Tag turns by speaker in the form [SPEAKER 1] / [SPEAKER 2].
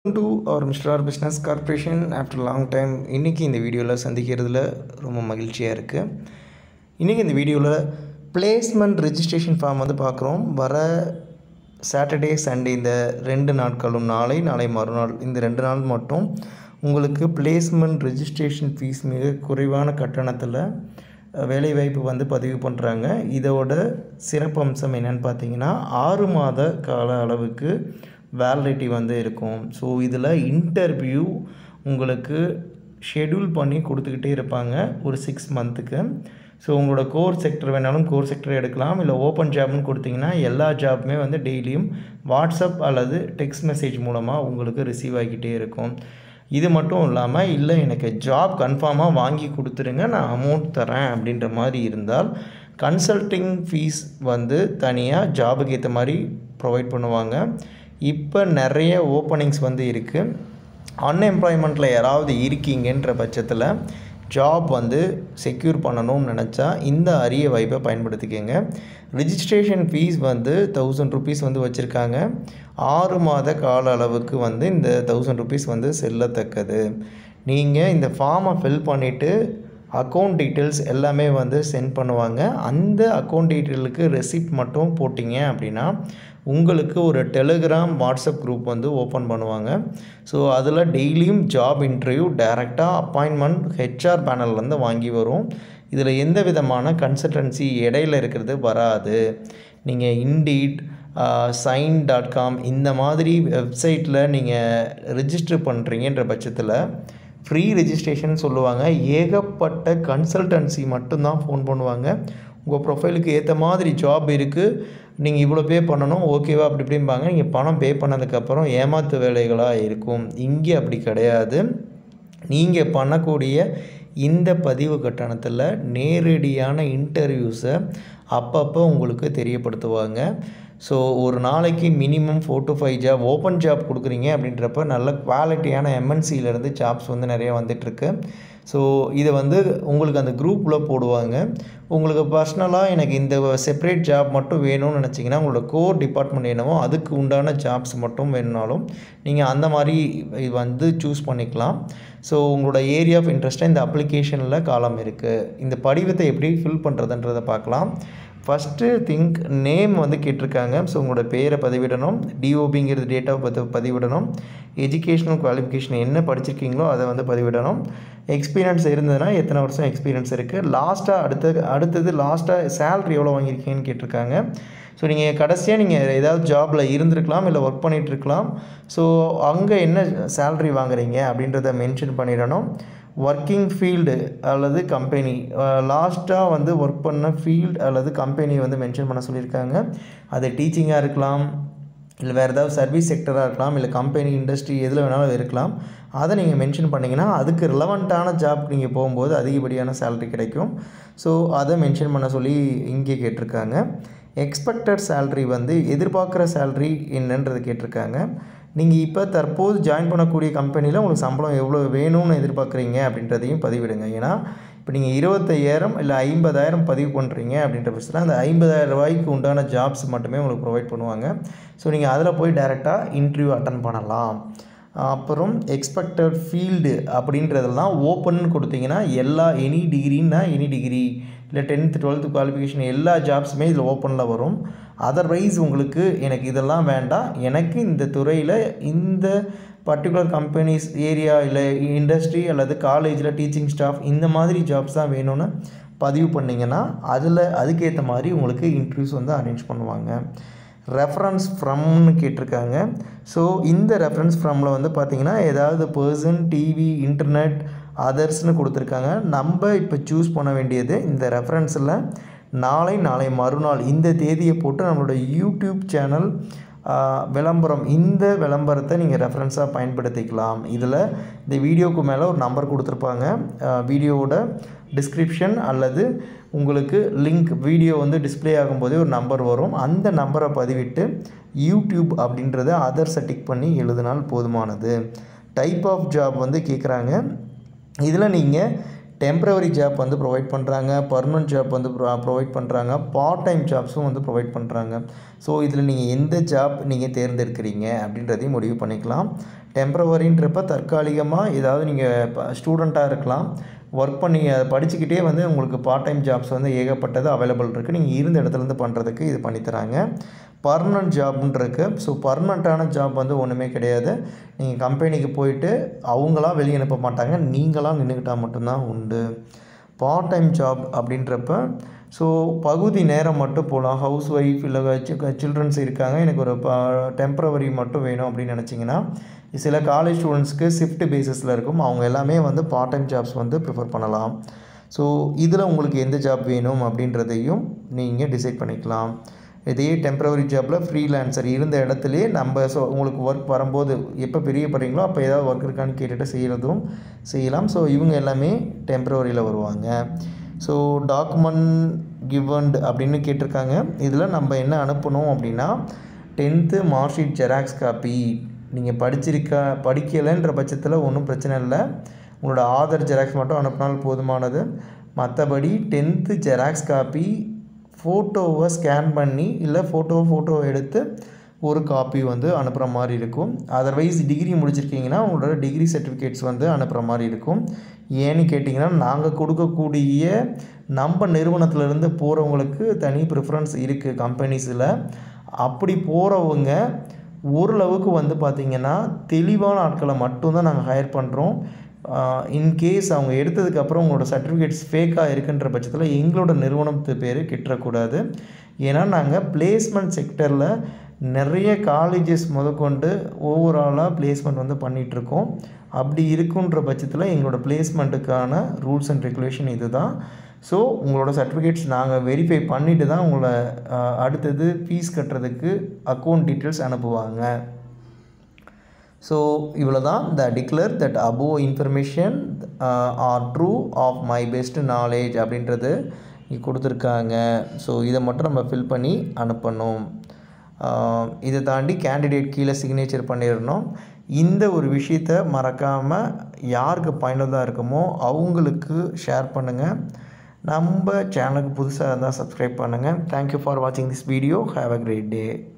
[SPEAKER 1] to அவர் Mr R business corporation after long time இன்றைக்கி இந்த வீடியோவில் சந்திக்கிறதுல ரொம்ப மகிழ்ச்சியாக இருக்குது இன்றைக்கி இந்த வீடியோவில் பிளேஸ்மெண்ட் ரெஜிஸ்ட்ரேஷன் ஃபார்ம் வந்து பார்க்குறோம் வர சாட்டர்டே சண்டே இந்த ரெண்டு நாட்களும் நாளை நாளை மறுநாள் இந்த ரெண்டு நாள் மட்டும் உங்களுக்கு பிளேஸ்மெண்ட் ரெஜிஸ்ட்ரேஷன் ஃபீஸ் மிக குறைவான கட்டணத்தில் அஹ், வேலைவாய்ப்பு வந்து பதிவு பண்ணுறாங்க இதோட சிறப்பம்சம் என்னென்னு பார்த்தீங்கன்னா ஆறு மாத கால அளவுக்கு வேலிடிட்டி வந்து இருக்கும் ஸோ இதில் இன்டர்வியூ உங்களுக்கு ஷெட்யூல் பண்ணி கொடுத்துக்கிட்டே இருப்பாங்க ஒரு சிக்ஸ் மந்த்துக்கு ஸோ உங்களோட கோர் செக்டர் வேணாலும் கோர் செக்டர் எடுக்கலாம் இல்லை ஓப்பன் ஜாப்னு கொடுத்தீங்கன்னா எல்லா ஜாப்புமே வந்து டெய்லியும் வாட்ஸ்அப் அல்லது டெக்ஸ்ட் மெசேஜ் மூலமாக உங்களுக்கு ரிசீவ் ஆகிக்கிட்டே இருக்கும் இது மட்டும் இல்லாமல் இல்லை எனக்கு ஜாப் கன்ஃபார்மாக வாங்கி கொடுத்துருங்க நான் அமௌண்ட் தரேன் அப்படின்ற மாதிரி இருந்தால் கன்சல்டிங் ஃபீஸ் வந்து தனியாக ஜாபுக்கு ஏற்ற மாதிரி ப்ரொவைட் பண்ணுவாங்க இப்போ நிறைய ஓப்பனிங்ஸ் வந்து இருக்குது அன்எம்ப்ளாய்மெண்ட்டில் யாராவது இருக்கீங்கன்ற பட்சத்தில் ஜாப் வந்து செக்யூர் பண்ணணும்னு நினச்சா இந்த அரிய வாய்ப்பை பயன்படுத்திக்கங்க ரிஜிஸ்ட்ரேஷன் ஃபீஸ் வந்து தௌசண்ட் ருபீஸ் வந்து வச்சுருக்காங்க ஆறு மாத கால அளவுக்கு வந்து இந்த தௌசண்ட் ருபீஸ் வந்து செல்லத்தக்கது நீங்கள் இந்த ஃபார்மை ஃபில் பண்ணிவிட்டு அக்கௌண்ட் டீட்டெயில்ஸ் எல்லாமே வந்து சென்ட் பண்ணுவாங்க அந்த அக்கௌண்ட் டீட்டெயிலுக்கு ரெசிப்ட் மட்டும் போட்டிங்க அப்படின்னா உங்களுக்கு ஒரு டெலிகிராம் வாட்ஸ்அப் குரூப் வந்து ஓப்பன் பண்ணுவாங்க ஸோ அதில் டெய்லியும் ஜாப் இன்டர்வியூ டைரெக்டாக அப்பாயின்மெண்ட் ஹெச்ஆர் பேனல்லேருந்து வாங்கி வரும் இதில் எந்த விதமான கன்சல்டன்சி இடையில இருக்கிறது வராது நீங்கள் இண்டீட் சைன் டாட் காம் இந்த மாதிரி வெப்சைட்டில் நீங்கள் ரிஜிஸ்டர் பண்ணுறீங்கன்ற பட்சத்தில் ஃப்ரீ ரெஜிஸ்ட்ரேஷன் சொல்லுவாங்க ஏகப்பட்ட கன்சல்டன்சி மட்டும்தான் ஃபோன் பண்ணுவாங்க உங்கள் ப்ரொஃபைலுக்கு ஏற்ற மாதிரி ஜாப் இருக்குது நீங்கள் இவ்வளோ பே பண்ணணும் ஓகேவா அப்படி இப்படிம்பாங்க நீங்கள் பணம் பே பண்ணதுக்கப்புறம் ஏமாத்து வேலைகளாக இருக்கும் இங்கே அப்படி கிடையாது நீங்கள் பண்ணக்கூடிய இந்த பதிவு கட்டணத்தில் நேரடியான இன்டர்வியூஸை அப்பப்போ உங்களுக்கு தெரியப்படுத்துவாங்க ஸோ ஒரு நாளைக்கு minimum four to five job open job கொடுக்குறீங்க அப்படின்றப்ப நல்ல குவாலிட்டியான எம்என்சியிலேருந்து ஜாப்ஸ் வந்து நிறைய வந்துட்டுருக்கு ஸோ இதை வந்து உங்களுக்கு அந்த குரூப்பில் போடுவாங்க உங்களுக்கு பர்சனலாக எனக்கு இந்த செப்பரேட் ஜாப் மட்டும் வேணும்னு நினச்சிங்கன்னா உங்களோட கோர் டிபார்ட்மெண்ட் என்னவோ அதுக்கு உண்டான ஜாப்ஸ் மட்டும் வேணுனாலும் நீங்கள் அந்த மாதிரி இது வந்து சூஸ் பண்ணிக்கலாம் ஸோ உங்களோட ஏரியா ஆஃப் இன்ட்ரெஸ்ட்டாக இந்த அப்ளிகேஷனில் காலம் இருக்குது இந்த படிவத்தை எப்படி ஃபில் பண்ணுறதுன்றதை பார்க்கலாம் ஃபஸ்ட்டு திங்க் நேம் வந்து கேட்டிருக்காங்க ஸோ உங்களோட பேரை பதிவிடணும் டிஓபிங்கிறது டேட் ஆஃப் பர்த் பதிவிடணும் எஜுகேஷனல் குவாலிஃபிகேஷன் என்ன படிச்சிருக்கீங்களோ அதை வந்து பதிவிடணும் எக்ஸ்பீரியன்ஸ் இருந்ததுன்னா எத்தனை வருஷம் எக்ஸ்பீரியன்ஸ் இருக்குது லாஸ்ட்டாக அடுத்தது அடுத்தது லாஸ்ட்டாக சேல்ரி எவ்வளோ வாங்கியிருக்கீங்கன்னு கேட்டிருக்காங்க ஸோ நீங்கள் கடைசியாக நீங்கள் ஏதாவது ஜாபில் இருந்திருக்கலாம் இல்லை ஒர்க் பண்ணிகிட்ருக்கலாம் ஸோ அங்கே என்ன சேல்ரி வாங்குறீங்க அப்படின்றத மென்ஷன் பண்ணிடணும் ஒர்க்கிங் ஃபீல்டு அல்லது கம்பெனி லாஸ்ட்டாக வந்து ஒர்க் பண்ண ஃபீல்டு அல்லது கம்பெனி வந்து மென்ஷன் பண்ண சொல்லியிருக்காங்க அது டீச்சிங்காக இருக்கலாம் இல்லை வேறு ஏதாவது சர்வீஸ் செக்டராக இருக்கலாம் இல்லை கம்பெனி இண்டஸ்ட்ரி எதில் வேணாலும் இருக்கலாம் அதை நீங்கள் மென்ஷன் பண்ணிங்கன்னா அதுக்கு ரிலவெண்ட்டான ஜாப் நீங்கள் போகும்போது அதிகப்படியான சேலரி கிடைக்கும் ஸோ அதை மென்ஷன் பண்ண சொல்லி இங்கே கேட்டிருக்காங்க எக்ஸ்பெக்டட் சேல்ரி வந்து எதிர்பார்க்குற சேல்ரி என்னன்றது கேட்டிருக்காங்க நீங்கள் இப்போ தற்போது ஜாயின் பண்ணக்கூடிய கம்பெனியில் உங்களுக்கு சம்பளம் எவ்வளோ வேணும்னு எதிர்பார்க்குறீங்க அப்படின்றதையும் பதிவிடுங்க ஏன்னா இப்போ நீங்கள் இருபத்தையாயிரம் இல்லை ஐம்பதாயிரம் பதிவு பண்ணுறீங்க அப்படின்ற பட்சத்தில் அந்த ஐம்பதாயிரம் ரூபாய்க்கு உண்டான ஜாப்ஸ் மட்டுமே உங்களுக்கு ப்ரொவைட் பண்ணுவாங்க ஸோ நீங்கள் அதில் போய் டைரெக்டாக இன்டர்வியூ அட்டன் பண்ணலாம் அப்புறம் எக்ஸ்பெக்டட் ஃபீல்டு அப்படின்றதெல்லாம் ஓப்பன் கொடுத்தீங்கன்னா எல்லா எனி டிகிரின்னா எனி டிகிரி இல்லை டென்த்து டுவெல்த்து குவாலிஃபிகேஷன் எல்லா ஜாப்ஸுமே இதில் ஓப்பனில் வரும் அதர்வைஸ் உங்களுக்கு எனக்கு இதெல்லாம் வேண்டாம் எனக்கு இந்த துறையில் இந்த பர்டிகுலர் கம்பெனிஸ் ஏரியா இல்லை இண்டஸ்ட்ரி அல்லது காலேஜில் டீச்சிங் ஸ்டாஃப் இந்த மாதிரி ஜாப்ஸ் தான் வேணும்னு பதிவு பண்ணிங்கன்னா அதில் அதுக்கேற்ற மாதிரி உங்களுக்கு இன்டர்வியூஸ் வந்து அரேஞ்ச் பண்ணுவாங்க ரெஃபரன்ஸ் ஃப்ரம்னு கேட்டிருக்காங்க ஸோ இந்த ரெஃபரன்ஸ் ஃப்ரம்மில் வந்து பார்த்தீங்கன்னா ஏதாவது பர்சன் டிவி இன்டர்நெட் அதர்ஸ்னு கொடுத்துருக்காங்க நம்ம இப்போ சூஸ் பண்ண வேண்டியது இந்த ரெஃபரன்ஸில் நாளை நாளை மறுநாள் இந்த தேதியை போட்டு நம்மளோட யூடியூப் சேனல் விளம்பரம் இந்த விளம்பரத்தை நீங்கள் ரெஃபரன்ஸாக பயன்படுத்திக்கலாம் இதில் இந்த வீடியோவுக்கு மேலே ஒரு நம்பர் கொடுத்துருப்பாங்க வீடியோவோட டிஸ்கிரிப்ஷன் அல்லது உங்களுக்கு லிங்க் வீடியோ வந்து டிஸ்ப்ளே ஆகும்போதே ஒரு நம்பர் வரும் அந்த நம்பரை பதிவிட்டு யூடியூப் அப்படின்றத அதர்ஸை டிக் பண்ணி எழுதினால் போதுமானது டைப் ஆஃப் ஜாப் வந்து கேட்குறாங்க இதில் நீங்கள் டெம்ப்ரவரி ஜாப் வந்து ப்ரொவைட் பண்ணுறாங்க பர்மனன்ட் ஜாப் வந்து ப்ரொவைட் பண்ணுறாங்க பார்ட் டைம் ஜாப்ஸும் வந்து ப்ரொவைட் பண்ணுறாங்க ஸோ இதில் நீங்கள் எந்த ஜாப் நீங்கள் தேர்ந்தெடுக்கிறீங்க அப்படின்றதையும் முடிவு பண்ணிக்கலாம் டெம்ப்ரவரின்றப்ப தற்காலிகமாக ஏதாவது நீங்கள் இப்போ ஸ்டூடெண்ட்டாக இருக்கலாம் ஒர்க் பண்ணி அதை படிச்சுக்கிட்டே வந்து உங்களுக்கு பார்ட் டைம் ஜாப்ஸ் வந்து ஏகப்பட்டது அவைலபிள் இருக்குது நீங்கள் இருந்த இடத்துலேருந்து பண்ணுறதுக்கு இது பண்ணித்தராங்க பர்மனன்ட் ஜாப்னு இருக்குது ஸோ பர்மனண்ட்டான ஜாப் வந்து ஒன்றுமே கிடையாது நீங்கள் கம்பெனிக்கு போயிட்டு அவங்களா வெளியே அனுப்ப மாட்டாங்க நீங்களாக நின்றுக்கிட்டால் மட்டும்தான் உண்டு பார்ட் டைம் ஜாப் அப்படின்றப்ப ஸோ பகுதி நேரம் மட்டும் போகலாம் ஹவுஸ் ஒய்ஃப் இல்லை சில்ட்ரன்ஸ் இருக்காங்க எனக்கு ஒரு டெம்ப்ரவரி மட்டும் வேணும் அப்படின்னு நினச்சிங்கன்னா சில காலேஜ் ஸ்டூடெண்ட்ஸ்க்கு ஷிஃப்ட் பேசிஸில் இருக்கும் அவங்க எல்லாமே வந்து பார்ட் டைம் ஜாப்ஸ் வந்து ப்ரிஃபர் பண்ணலாம் ஸோ இதில் உங்களுக்கு எந்த ஜாப் வேணும் அப்படின்றதையும் நீங்கள் டிசைட் பண்ணிக்கலாம் இதே டெம்ப்ரவரி ஜாப்பில் ஃப்ரீலான்சர் இருந்த இடத்துலையே நம்ம ஸோ உங்களுக்கு ஒர்க் வரும்போது எப்போ பிரியப்படுறீங்களோ அப்போ ஏதாவது ஒர்க் இருக்கான்னு கேட்டுட்டு செய்கிறதும் செய்யலாம் ஸோ இவங்க எல்லாமே டெம்ப்ரவரியில் வருவாங்க ஸோ டாக்குமெண்ட் கிவன்ட் அப்படின்னு கேட்டிருக்காங்க இதில் நம்ம என்ன அனுப்பணும் அப்படின்னா tenth mark sheet xerox copy நீங்கள் படிச்சிருக்க படிக்கலைன்ற பட்சத்தில் ஒன்றும் பிரச்சனை இல்லை உங்களோட ஆதார் ஜெராக்ஸ் மட்டும் அனுப்பினால் போதுமானது மற்றபடி டென்த்து ஜெராக்ஸ் காப்பி ஃபோட்டோவை ஸ்கேன் பண்ணி இல்லை ஃபோட்டோ ஃபோட்டோ எடுத்து ஒரு காப்பி வந்து அனுப்புகிற மாதிரி இருக்கும் அதர்வைஸ் டிகிரி முடிச்சிருக்கீங்கன்னா உங்களோட டிகிரி சர்டிஃபிகேட்ஸ் வந்து அனுப்புகிற மாதிரி இருக்கும் ஏன்னு கேட்டிங்கன்னா நாங்கள் கொடுக்கக்கூடிய நம்ம நிறுவனத்திலேருந்து போகிறவங்களுக்கு தனி ப்ரிஃபரன்ஸ் இருக்குது கம்பெனிஸில் அப்படி போகிறவங்க ஓரளவுக்கு வந்து பார்த்திங்கன்னா தெளிவான ஆட்களை மட்டும்தான் நாங்கள் ஹையர் பண்ணுறோம் இன்கேஸ் அவங்க எடுத்ததுக்கப்புறம் உங்களோட சர்டிஃபிகேட்ஸ் ஃபேக்காக இருக்குன்ற பட்சத்தில் எங்களோட நிறுவனத்து பேர் கிட்டக்கூடாது ஏன்னா நாங்கள் பிளேஸ்மெண்ட் செக்டரில் நிறைய காலேஜஸ் முதற்கொண்டு ஓவராலாக பிளேஸ்மெண்ட் வந்து பண்ணிகிட்ருக்கோம் அப்படி இருக்குன்ற பட்சத்தில் எங்களோட பிளேஸ்மெண்ட்டுக்கான ரூல்ஸ் அண்ட் ரெகுலேஷன் இது தான் ஸோ உங்களோட சர்டிஃபிகேட்ஸ் நாங்கள் வெரிஃபை பண்ணிவிட்டு தான் உங்களை அடுத்தது ஃபீஸ் கட்டுறதுக்கு அக்கௌண்ட் டீட்டெயில்ஸ் அனுப்புவாங்க ஸோ இவ்வளோ தான் the declare that above information are true of my best knowledge அப்படின்றது இங்கே கொடுத்துருக்காங்க ஸோ இதை மட்டும் நம்ம ஃபில் பண்ணி அனுப்பணும் இதை தாண்டி கேண்டிடேட் கீழே சிக்னேச்சர் பண்ணிடணும் இந்த ஒரு விஷயத்த மறக்காமல் யாருக்கு பயனுள்ளதாக இருக்குமோ அவங்களுக்கு ஷேர் பண்ணுங்கள் நம்ம சேனலுக்கு புதுசாக இருந்தால் சப்ஸ்கிரைப் பண்ணுங்கள் தேங்க்யூ ஃபார் வாட்சிங் this video have a great day